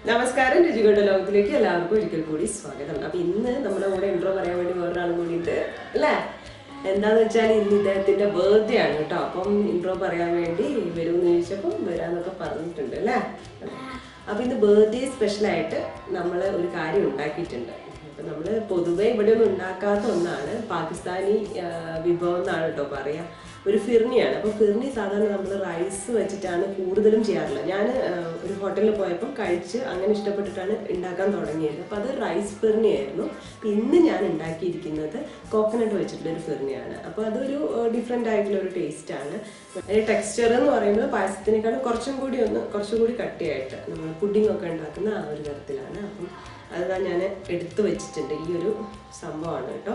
നമസ്കാരം രുചികളുടെ ലോകത്തിലേക്ക് എല്ലാവർക്കും ഒരിക്കൽ കൂടി സ്വാഗതം അപ്പൊ ഇന്ന് നമ്മുടെ കൂടെ ഇൻട്രോ പറയാൻ വേണ്ടി വേറൊരാളും കൂടിയിട്ട് അല്ലേ എന്താന്ന് വെച്ചാൽ ഇന്ന് ഇദ്ദേഹത്തിന്റെ ബർത്ത്ഡേ ആണ് കേട്ടോ അപ്പം ഇൻട്രോ പറയാൻ വേണ്ടി വരുമെന്ന് ചോദിച്ചപ്പോൾ വരാന്നൊക്കെ പറഞ്ഞിട്ടുണ്ട് അല്ലേ അപ്പൊ ഇന്ന് ബർത്ത്ഡേ സ്പെഷ്യലായിട്ട് നമ്മൾ ഒരു കാര്യം ഉണ്ടാക്കിയിട്ടുണ്ട് അപ്പൊ നമ്മൾ പൊതുവെ ഇവിടെ ഒന്നും ഉണ്ടാക്കാത്ത ഒന്നാണ് പാകിസ്ഥാനി ആ, വിഭവം എന്നാണ് കേട്ടോ പറയാ ഒരു ഫിർണിയാണ് അപ്പോൾ ഫിർണി സാധാരണ നമ്മൾ റൈസ് വെച്ചിട്ടാണ് കൂടുതലും ചെയ്യാറുള്ളത് ഞാൻ ഒരു ഹോട്ടലിൽ പോയപ്പോൾ കഴിച്ച് അങ്ങനെ ഇഷ്ടപ്പെട്ടിട്ടാണ് ഉണ്ടാക്കാൻ തുടങ്ങിയത് അപ്പോൾ അത് റൈസ് ഫിർണി ആയിരുന്നു അപ്പോൾ ഇന്ന് ഞാൻ ഉണ്ടാക്കിയിരിക്കുന്നത് കോക്കനട്ട് വെച്ചിട്ടുള്ള ഒരു ഫിർണിയാണ് അപ്പോൾ അതൊരു ഡിഫറെൻ്റ് ആയിട്ടുള്ള ഒരു ടേസ്റ്റാണ് അതിൻ്റെ ടെക്സ്ചർ എന്ന് പറയുന്നത് പായസത്തിനേക്കാളും കുറച്ചും കൂടി ഒന്ന് കുറച്ചും കൂടി കട്ടിയായിട്ട് നമ്മൾ പുഡിംഗ് ഒക്കെ ഉണ്ടാക്കുന്ന ആ ഒരു തരത്തിലാണ് അപ്പം അതാ ഞാൻ എടുത്തു വെച്ചിട്ടുണ്ട് ഈ ഒരു സംഭവമാണ് കേട്ടോ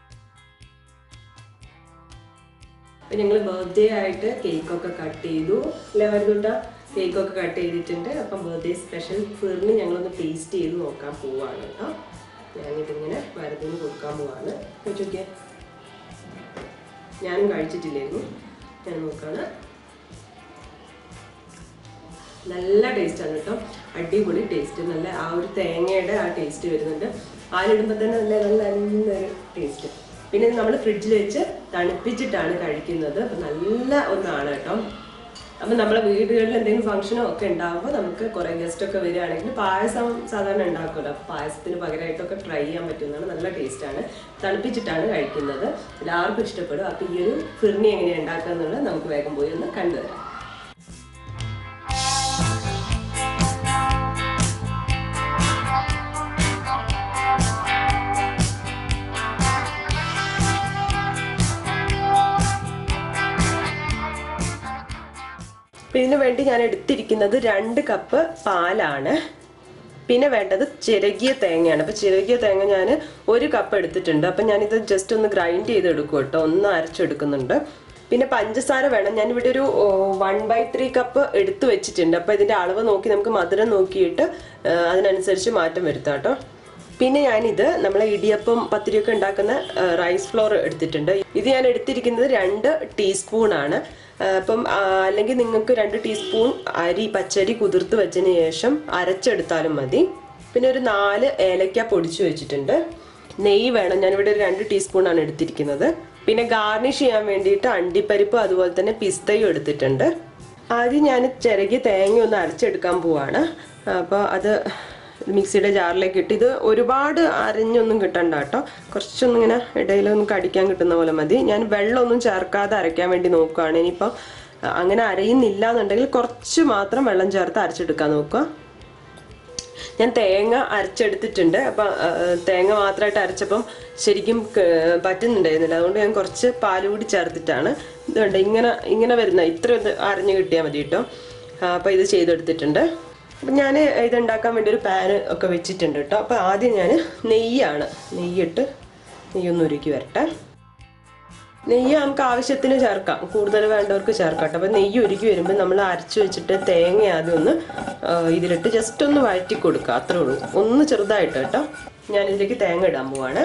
അപ്പം ഞങ്ങൾ ബർത്ത്ഡേ ആയിട്ട് കേക്കൊക്കെ കട്ട് ചെയ്തു അല്ലേ വരുന്നുണ്ട കേക്കൊക്കെ കട്ട് ചെയ്തിട്ടുണ്ട് അപ്പം ബർത്ത്ഡേ സ്പെഷ്യൽ ഫിറിന് ഞങ്ങളൊന്ന് ടേസ്റ്റ് ചെയ്ത് നോക്കാൻ പോവാണ് കേട്ടോ ഞാനിതിങ്ങനെ വരതിന് കൊടുക്കാൻ പോവാണ് ചോദിച്ചോക്കിയേ ഞാനും കഴിച്ചിട്ടില്ലായിരുന്നു ഞാൻ നോക്കാണ് നല്ല ടേസ്റ്റാണ് കേട്ടോ അടിപൊളി ടേസ്റ്റ് നല്ല ആ ഒരു തേങ്ങയുടെ ആ ടേസ്റ്റ് വരുന്നുണ്ട് പാലിടുമ്പോൾ തന്നെ നല്ല നല്ല നല്ലൊരു ടേസ്റ്റ് പിന്നെ നമ്മൾ ഫ്രിഡ്ജിൽ വെച്ച് തണുപ്പിച്ചിട്ടാണ് കഴിക്കുന്നത് അപ്പം നല്ല ഒന്നാണ് കേട്ടോ അപ്പം നമ്മളെ വീടുകളിൽ എന്തെങ്കിലും ഫംഗ്ഷനോ ഒക്കെ ഉണ്ടാകുമ്പോൾ നമുക്ക് കുറേ ഗസ്റ്റ് ഒക്കെ വരികയാണെങ്കിൽ പായസം സാധാരണ ഉണ്ടാക്കുമല്ലോ അപ്പോൾ പായസത്തിന് പകരമായിട്ടൊക്കെ ട്രൈ ചെയ്യാൻ പറ്റുന്നതാണ് നല്ല ടേസ്റ്റാണ് തണുപ്പിച്ചിട്ടാണ് കഴിക്കുന്നത് എല്ലാവർക്കും ഇഷ്ടപ്പെടും അപ്പോൾ ഈ ഒരു ഫിർണി എങ്ങനെയാണ് ഉണ്ടാക്കുക എന്നുള്ളത് നമുക്ക് വേഗം പോയി ഒന്ന് കണ്ടുവരാം അപ്പൊ ഇതിനു വേണ്ടി ഞാൻ എടുത്തിരിക്കുന്നത് രണ്ട് കപ്പ് പാലാണ് പിന്നെ വേണ്ടത് ചിരകിയ തേങ്ങയാണ് അപ്പൊ ചിരകിയ തേങ്ങ ഞാൻ ഒരു കപ്പ് എടുത്തിട്ടുണ്ട് അപ്പൊ ഞാനിത് ജസ്റ്റ് ഒന്ന് ഗ്രൈൻഡ് ചെയ്ത് എടുക്കും കേട്ടോ ഒന്ന് അരച്ചെടുക്കുന്നുണ്ട് പിന്നെ പഞ്ചസാര വേണം ഞാനിവിടെ ഒരു വൺ ബൈ ത്രീ കപ്പ് എടുത്തു വെച്ചിട്ടുണ്ട് അപ്പൊ ഇതിന്റെ അളവ് നോക്കി നമുക്ക് മധുരം നോക്കിയിട്ട് ആ, അതിനനുസരിച്ച് മാറ്റം വരുത്താം കേട്ടോ പിന്നെ ഞാനിത് നമ്മളെ ഇടിയപ്പം പത്തിരിയൊക്കെ ഉണ്ടാക്കുന്ന റൈസ് ഫ്ലോർ എടുത്തിട്ടുണ്ട് ഇത് ഞാൻ എടുത്തിരിക്കുന്നത് രണ്ട് ടീസ്പൂൺ ആണ് ആ, അപ്പം ആ, അല്ലെങ്കിൽ നിങ്ങൾക്ക് രണ്ട് ടീസ്പൂൺ അരി പച്ചരി കുതിർത്ത് വെച്ചതിന് ശേഷം അരച്ചെടുത്താലും മതി പിന്നെ ഒരു നാല് ഏലക്ക പൊടിച്ചു വെച്ചിട്ടുണ്ട് നെയ്യ് വേണം ഞാനിവിടെ ഒരു രണ്ട് ടീസ്പൂൺ ആണ് എടുത്തിരിക്കുന്നത് പിന്നെ ഗാർണിഷ് ചെയ്യാൻ വേണ്ടിയിട്ട് അണ്ടിപ്പരിപ്പ് അതുപോലെ തന്നെ പിസ്തയും എടുത്തിട്ടുണ്ട് ആദ്യം ഞാൻ ചിരകി തേങ്ങ ഒന്ന് അരച്ചെടുക്കാൻ പോവാണ് അപ്പോൾ അത് മിക്സിയുടെ ജാറിലേക്ക് ഇട്ട് ഇത് ഒരുപാട് അരഞ്ഞൊന്നും കിട്ടണ്ട കേട്ടോ കുറച്ചൊന്നും ഇങ്ങനെ ഇടയിലൊന്നും കടിക്കാൻ കിട്ടുന്ന പോലെ മതി ഞാൻ വെള്ളമൊന്നും ചേർക്കാതെ അരയ്ക്കാൻ വേണ്ടി നോക്കുകയാണ് ഇനിയിപ്പോൾ അങ്ങനെ അരയുന്നില്ല എന്നുണ്ടെങ്കിൽ കുറച്ച് മാത്രം വെള്ളം ചേർത്ത് അരച്ചെടുക്കാൻ നോക്കുക ഞാൻ തേങ്ങ അരച്ചെടുത്തിട്ടുണ്ട് അപ്പം ആ, തേങ്ങ മാത്രമായിട്ട് അരച്ചപ്പം ശരിക്കും ക- പറ്റുന്നുണ്ടായിരുന്നില്ല അതുകൊണ്ട് ഞാൻ കുറച്ച് പാല് കൂടി ചേർത്തിട്ടാണ് ഇതുണ്ട് ഇങ്ങനെ ഇങ്ങനെ വരുന്ന ഇത്ര ഇത് അരഞ്ഞു കിട്ടിയാൽ മതി കേട്ടോ അപ്പം ഇത് ചെയ്തെടുത്തിട്ടുണ്ട് അപ്പം ഞാൻ ഇതുണ്ടാക്കാൻ വേണ്ടി ഒരു പാന് ഒക്കെ വെച്ചിട്ടുണ്ട് കേട്ടോ അപ്പം ആദ്യം ഞാൻ നെയ്യാണ് നെയ്യിട്ട് നെയ്യൊന്ന് ഉരുക്കി വരട്ടെ നെയ്യ് നമുക്ക് ആവശ്യത്തിന് ചേർക്കാം കൂടുതൽ വേണ്ടവർക്ക് ചേർക്കാം കേട്ടോ അപ്പം നെയ്യ് ഉരുക്കി വരുമ്പോൾ നമ്മൾ അരച്ചു വെച്ചിട്ട് തേങ്ങ ആദ്യം ഒന്ന് ആ, ഇതിലിട്ട് ജസ്റ്റ് ഒന്ന് വഴറ്റി കൊടുക്കുക അത്രേ ഉള്ളൂ ഒന്ന് ചെറുതായിട്ട് കേട്ടോ ഞാൻ ഇതിലേക്ക് തേങ്ങ ഇടാൻ പോവാണ്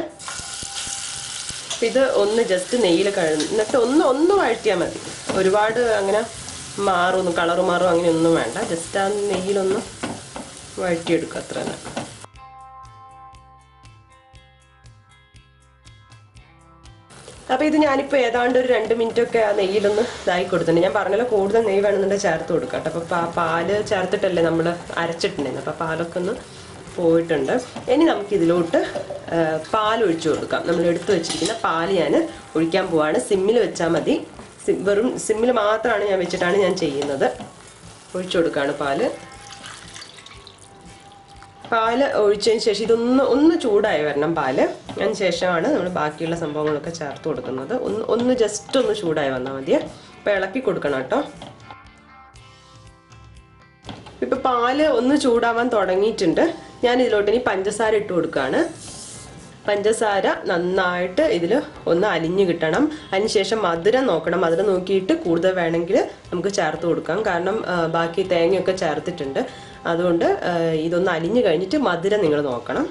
അപ്പം ഇത് ഒന്ന് ജസ്റ്റ് നെയ്യിൽ കഴുകി എന്നിട്ട് ഒന്ന് ഒന്ന് വഴറ്റിയാൽ മതി ഒരുപാട് അങ്ങനെ മാറും കളറ് മാറും അങ്ങനെ ഒന്നും വേണ്ട ജസ്റ്റ് ആ നെയ്യിലൊന്ന് വഴറ്റിയെടുക്കുക അത്ര തന്നെ അപ്പോൾ ഇത് ഞാനിപ്പോൾ ഏതാണ്ട് ഒരു രണ്ട് മിനിറ്റ് ഒക്കെ ആ നെയ്യിലൊന്ന് ഇതായി കൊടുത്തിട്ടുണ്ട് ഞാൻ പറഞ്ഞല്ലോ കൂടുതൽ നെയ്യ് വേണമെന്നുണ്ടെങ്കിൽ ചേർത്ത് കൊടുക്കാം കേട്ടോ അപ്പോൾ പാ- പാല് ചേർത്തിട്ടല്ലേ നമ്മൾ അരച്ചിട്ടുണ്ടായിരുന്നു അപ്പോൾ പാലൊക്കെ ഒന്ന് പോയിട്ടുണ്ട് ഇനി നമുക്ക് ഇതിലോട്ട് ആ, പാൽ ഒഴിച്ചു കൊടുക്കാം നമ്മൾ എടുത്തു വെച്ചിരിക്കുന്ന പാൽ ഞാൻ ഒഴിക്കാൻ പോവാണ് സിമ്മിൽ വെച്ചാൽ മതി സിം- വെറും സിമ്മിൽ മാത്രമാണ് ഞാൻ വെച്ചിട്ടാണ് ഞാൻ ചെയ്യുന്നത് ഒഴിച്ചു കൊടുക്കുകയാണ് പാല് പാല് ഒഴിച്ചതിന് ശേഷം ഇതൊന്ന് ഒന്ന് ചൂടായി വരണം പാല് അതിന് ശേഷമാണ് നമ്മൾ ബാക്കിയുള്ള സംഭവങ്ങളൊക്കെ ചേർത്ത് കൊടുക്കുന്നത് ഒന്ന് ഒന്ന് ജസ്റ്റ് ഒന്ന് ചൂടായി വന്നാൽ മതി അപ്പോൾ ഇളക്കി കൊടുക്കണം കേട്ടോ ഇപ്പൊ പാല് ഒന്ന് ചൂടാവാൻ തുടങ്ങിയിട്ടുണ്ട് ഞാൻ ഇതിലോട്ട് ഇനി പഞ്ചസാര ഇട്ട് കൊടുക്കുകയാണ് പഞ്ചസാര നന്നായിട്ട് ഇതിൽ ഒന്ന് അലിഞ്ഞു കിട്ടണം അതിനുശേഷം മധുരം നോക്കണം മധുരം നോക്കിയിട്ട് കൂടുതൽ വേണമെങ്കിൽ നമുക്ക് ചേർത്ത് കൊടുക്കാം കാരണം ആ, ബാക്കി തേങ്ങയൊക്കെ ചേർത്തിട്ടുണ്ട് അതുകൊണ്ട് ആ, ഇതൊന്ന് അലിഞ്ഞു കഴിഞ്ഞിട്ട് മധുരം നിങ്ങൾ നോക്കണം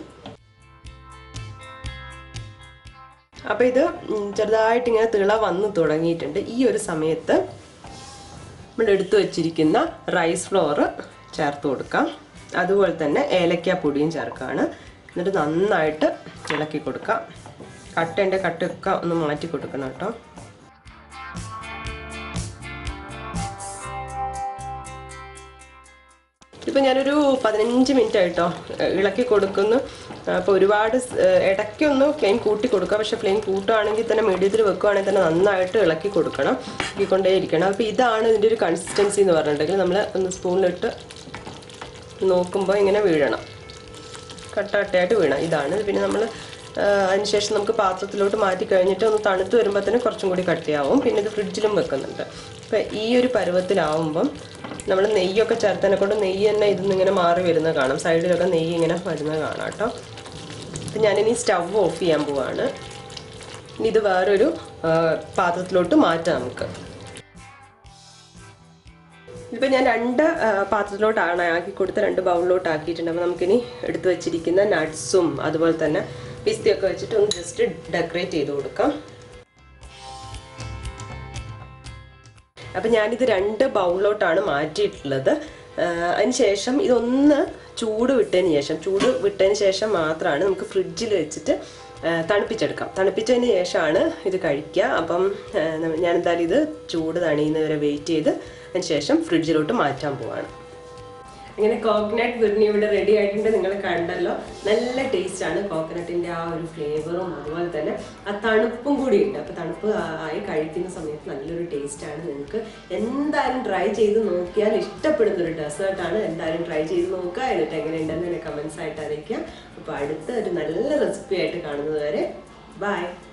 അപ്പോൾ ഇത് ഉം, ചെറുതായിട്ട് ഇങ്ങനെ തിള വന്ന് തുടങ്ങിയിട്ടുണ്ട് ഈ ഒരു സമയത്ത് നമ്മൾ എടുത്തു വച്ചിരിക്കുന്ന റൈസ് ഫ്ലോർ ചേർത്ത് കൊടുക്കാം അതുപോലെ തന്നെ ഏലക്ക പൊടിയും ചേർക്കുകയാണ് എന്നിട്ട് നന്നായിട്ട് ഇളക്കി കൊടുക്കാം കട്ടേൻ്റെ കട്ടയൊക്കെ ഒന്ന് മാറ്റി കൊടുക്കണം കേട്ടോ ഇപ്പം ഞാനൊരു പതിനഞ്ച് മിനിറ്റ് ആയിട്ടോ ഏഹ് ഇളക്കി കൊടുക്കുന്നു അപ്പോൾ ഒരുപാട് സ്- ഏഹ് ഇടയ്ക്കൊന്ന് ഫ്ലെയിം കൂട്ടി കൊടുക്കുക പക്ഷേ ഫ്ലെയിം കൂട്ടുകയാണെങ്കിൽ തന്നെ മീഡിയത്തിൽ വെക്കുകയാണെങ്കിൽ തന്നെ നന്നായിട്ട് ഇളക്കി കൊടുക്കണം ഇളക്കിക്കൊണ്ടേ ഇരിക്കണം അപ്പോൾ ഇതാണ് ഇതിൻ്റെ ഒരു കൺസിസ്റ്റൻസി എന്ന് പറഞ്ഞിട്ടുണ്ടെങ്കിൽ നമ്മൾ ഒന്ന് സ്പൂണിലിട്ട് നോക്കുമ്പോൾ ഇങ്ങനെ വീഴണം കട്ട കട്ടയായിട്ട് വീണം ഇതാണ് പിന്നെ നമ്മൾ അതിനുശേഷം നമുക്ക് പാത്രത്തിലോട്ട് മാറ്റി കഴിഞ്ഞിട്ട് ഒന്ന് തണുത്ത് വരുമ്പോൾ തന്നെ കുറച്ചും കൂടി കട്ടിയാവും പിന്നെ ഇത് ഫ്രിഡ്ജിലും വെക്കുന്നുണ്ട് അപ്പം ഈ ഒരു പരുവത്തിലാവുമ്പം നമ്മൾ നെയ്യൊക്കെ ചേർത്തതിനെ കൊണ്ട് നെയ്യ് തന്നെ ഇതിൽ ഇങ്ങനെ മാറി വരുന്നത് കാണാം സൈഡിലൊക്കെ നെയ്യ് ഇങ്ങനെ വരുന്നത് കാണാം കേട്ടോ അപ്പം ഞാനിനി സ്റ്റവ് ഓഫ് ചെയ്യാൻ പോവാണ് ഇനി ഇത് വേറൊരു ആ, പാത്രത്തിലോട്ട് മാറ്റാം നമുക്ക് ഇപ്പം ഞാൻ രണ്ട് ആ, പാത്രത്തിലോട്ടാണ് ആക്കി കൊടുത്ത് രണ്ട് ബൗളിലോട്ട് ആക്കിയിട്ടുണ്ട് അപ്പോൾ നമുക്കിനി എടുത്തു വെച്ചിരിക്കുന്ന നട്ട്സും അതുപോലെ തന്നെ പിസ്തയൊക്കെ വെച്ചിട്ട് ഒന്ന് ജസ്റ്റ് ഡെക്കറേറ്റ് ചെയ്ത് കൊടുക്കാം അപ്പം ഞാനിത് രണ്ട് ബൗളിലോട്ടാണ് മാറ്റിയിട്ടുള്ളത് ആ, അതിന് ശേഷം ഇതൊന്ന് ചൂട് വിട്ടതിന് ശേഷം ചൂട് വിട്ടതിന് ശേഷം മാത്രമാണ് നമുക്ക് ഫ്രിഡ്ജിൽ വെച്ചിട്ട് ആ, തണുപ്പിച്ചെടുക്കാം തണുപ്പിച്ചതിന് ശേഷമാണ് ഇത് കഴിക്കുക അപ്പം ആ, നമ്മ- ഞാൻ എന്തായാലും ഇത് ചൂട് തണിയുന്നവരെ വെയിറ്റ് ചെയ്ത് അതിന് ശേഷം ഫ്രിഡ്ജിലോട്ട് മാറ്റാൻ പോവാണ് അങ്ങനെ കോക്കനട്ട് ബിരിയാണി ഇവിടെ റെഡി ആയിട്ടുണ്ട് നിങ്ങൾ കണ്ടല്ലോ നല്ല ടേസ്റ്റ് ആണ് കോക്കനട്ടിന്റെ ആ ഒരു ഫ്ലേവറും അതുപോലെ തന്നെ ആ തണുപ്പും കൂടി ഉണ്ട് അപ്പൊ തണുപ്പ് ആ- ആയി കഴിക്കുന്ന സമയത്ത് നല്ലൊരു ടേസ്റ്റ് ആണ് നിങ്ങൾക്ക് എന്തായാലും ട്രൈ ചെയ്ത് നോക്കിയാൽ ഇഷ്ടപ്പെടുന്ന ഒരു ഡെസേർട്ട് ആണ് എന്തായാലും ട്രൈ ചെയ്ത് നോക്കുക എന്നിട്ട് എങ്ങനെയുണ്ടെന്ന് കമന്റ്സ് ആയിട്ട് അറിയിക്കുക അപ്പൊ അടുത്ത ഒരു നല്ല റെസിപ്പി ആയിട്ട് കാണുന്നത് വരെ ബൈ